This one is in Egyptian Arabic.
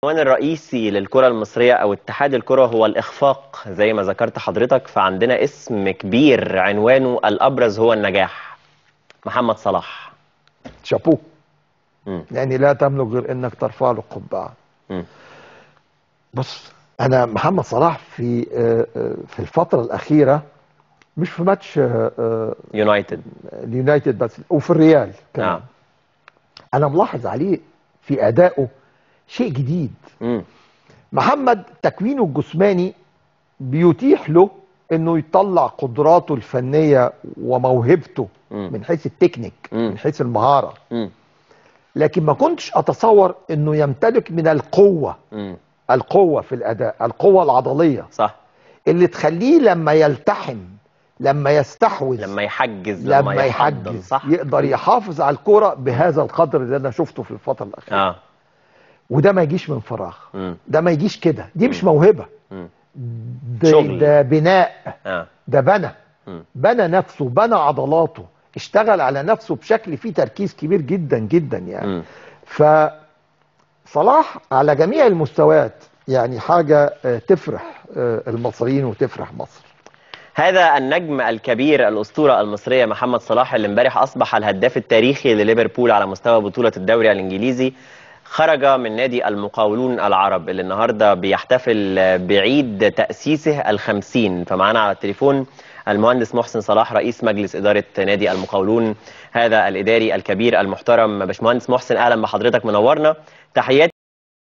العنوان الرئيسي للكرة المصرية أو اتحاد الكرة هو الإخفاق زي ما ذكرت حضرتك فعندنا اسم كبير عنوانه الأبرز هو النجاح محمد صلاح شابوه مم. يعني لا تملك غير انك ترفع له القبعه مم. بص انا محمد صلاح في آه، آه، في الفتره الاخيره مش في ماتش آه، آه، يونايتد اليونايتد بس وفي الريال كمان نعم انا ملاحظ عليه في ادائه شيء جديد مم. محمد تكوينه الجسماني بيتيح له انه يطلع قدراته الفنيه وموهبته مم. من حيث التكنيك مم. من حيث المهاره مم. لكن ما كنتش اتصور انه يمتلك من القوه مم. القوه في الاداء القوه العضليه صح اللي تخليه لما يلتحم لما يستحوذ لما يحجز لما, لما يحضن يحجز صح يقدر يحافظ على الكرة بهذا القدر اللي انا شفته في الفتره الاخيره اه وده ما يجيش من فراغ مم. ده ما يجيش كده دي مش موهبه مم. ده, شغل. ده بناء اه ده بنى مم. بنى نفسه بنى عضلاته اشتغل على نفسه بشكل فيه تركيز كبير جدا جدا يعني مم. فصلاح على جميع المستويات يعني حاجه آه، تفرح آه، المصريين وتفرح مصر هذا النجم الكبير الأسطورة المصرية محمد صلاح اللي امبارح أصبح الهداف التاريخي لليفربول على مستوى بطولة الدوري الإنجليزي خرج من نادي المقاولون العرب اللي النهاردة بيحتفل بعيد تأسيسه الخمسين فمعنا على التليفون المهندس محسن صلاح رئيس مجلس إدارة نادي المقاولون هذا الإداري الكبير المحترم باشمهندس محسن أهلا بحضرتك منورنا تحياتي